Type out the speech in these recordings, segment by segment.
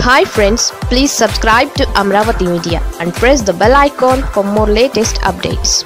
hi friends please subscribe to Amaravati media and press the bell icon for more latest updates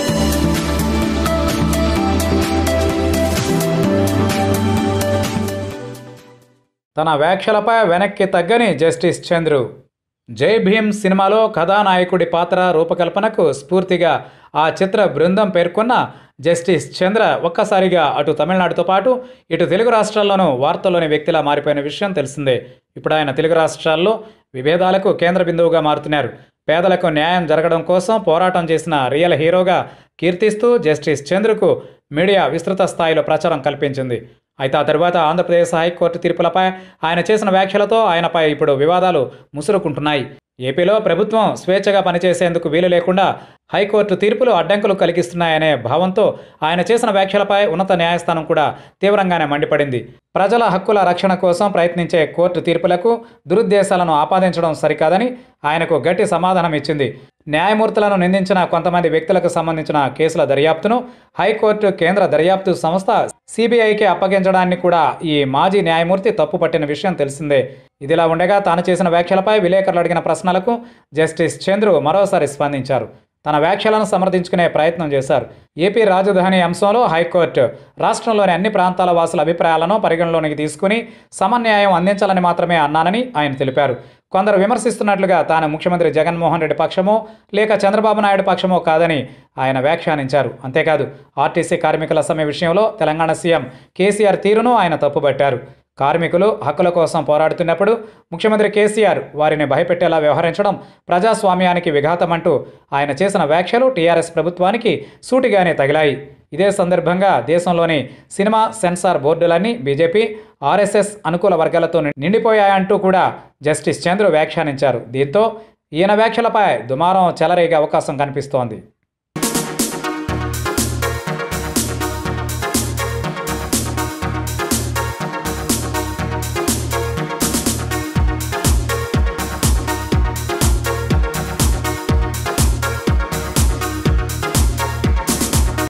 తన వ్యాఖ్యలపై వెనక్కి తగ్గని justice Chandru జై భీమ్ సినిమాలో కథానాయకుడి పాత్ర రూపకల్పనకు స్ఫూర్తిగా ఆ చిత్ర బృందం పేర్కొన్న జస్టిస్ చంద్ర ఒక్కసారిగా అటు తమిళనాడుతో పాటు ఇటు తెలుగు రాష్ట్రాల్లోనూ వార్తల్లోని వ్యక్తిలా మారిపోయిన విషయం తెలిసిందే ఇప్పుడు ఆయన తెలుగు రాష్ట్రాల్లో విభేదాలకు కేంద్ర బిందువుగా మారుతున్నారు పేదలకు న్యాయం జరగడం కోసం పోరాటం చేసిన రియల్ హీరోగా కీర్తిస్తూ జస్టిస్ చంద్రుకు మీడియా విస్తృత స్థాయిలో ప్రచారం కల్పించింది అయితే ఆ తర్వాత ఆంధ్రప్రదేశ్ హైకోర్టు తీర్పులపై ఆయన చేసిన వ్యాఖ్యలతో ఆయనపై ఇప్పుడు వివాదాలు ముసురుకుంటున్నాయి ఏపీలో ప్రభుత్వం స్వేచ్ఛగా పనిచేసేందుకు వీలు లేకుండా హైకోర్టు తీర్పులు అడ్డంకులు కలిగిస్తున్నాయనే భావంతో ఆయన చేసిన వ్యాఖ్యలపై ఉన్నత న్యాయస్థానం కూడా తీవ్రంగానే మండిపడింది ప్రజల హక్కుల రక్షణ కోసం ప్రయత్నించే కోర్టు తీర్పులకు దురుద్దేశాలను ఆపాదించడం సరికాదని ఆయనకు గట్టి సమాధానం ఇచ్చింది న్యాయమూర్తులను నిందించిన కొంతమంది వ్యక్తులకు సంబంధించిన కేసుల దర్యాప్తును హైకోర్టు కేంద్ర దర్యాప్తు సంస్థ సిబిఐకి అప్పగించడాన్ని కూడా ఈ మాజీ న్యాయమూర్తి తప్పుపట్టిన విషయం తెలిసిందే ఇదిలా ఉండగా తాను చేసిన వ్యాఖ్యలపై విలేకరులు అడిగిన ప్రశ్నలకు జస్టిస్ చంద్రు మరోసారి స్పందించారు తన వ్యాఖ్యలను సమర్థించుకునే ప్రయత్నం చేశారు ఏపీ రాజధాని అంశంలో హైకోర్టు రాష్ట్రంలోని అన్ని ప్రాంతాల వాసుల అభిప్రాయాలను పరిగణలోనికి తీసుకుని సమన్యాయం అందించాలని మాత్రమే అన్నానని ఆయన తెలిపారు కొందరు విమర్శిస్తున్నట్లుగా తాను ముఖ్యమంత్రి జగన్మోహన్ రెడ్డి పక్షమో లేక చంద్రబాబు నాయుడు పక్షమో కాదని ఆయన వ్యాఖ్యానించారు అంతేకాదు ఆర్టీసీ కార్మికుల సమ్మె విషయంలో తెలంగాణ సీఎం కేసీఆర్ తీరును ఆయన తప్పుబట్టారు కార్మికులు హక్కుల కోసం పోరాడుతున్నప్పుడు ముఖ్యమంత్రి కేసీఆర్ వారిని భయపెట్టేలా వ్యవహరించడం ప్రజాస్వామ్యానికి విఘాతమంటూ ఆయన చేసిన వ్యాఖ్యలు టీఆర్ఎస్ ప్రభుత్వానికి సూటిగానే తగిలాయి ఇదే సందర్భంగా దేశంలోని సినిమా సెన్సార్ బోర్డులన్నీ బీజేపీ ఆర్ఎస్ఎస్ అనుకూల వర్గాలతో నిండిపోయాయంటూ కూడా జస్టిస్ చంద్రు వ్యాఖ్యానించారు దీంతో ఈయన వ్యాఖ్యలపై దుమారం చెలరేగే అవకాశం కనిపిస్తోంది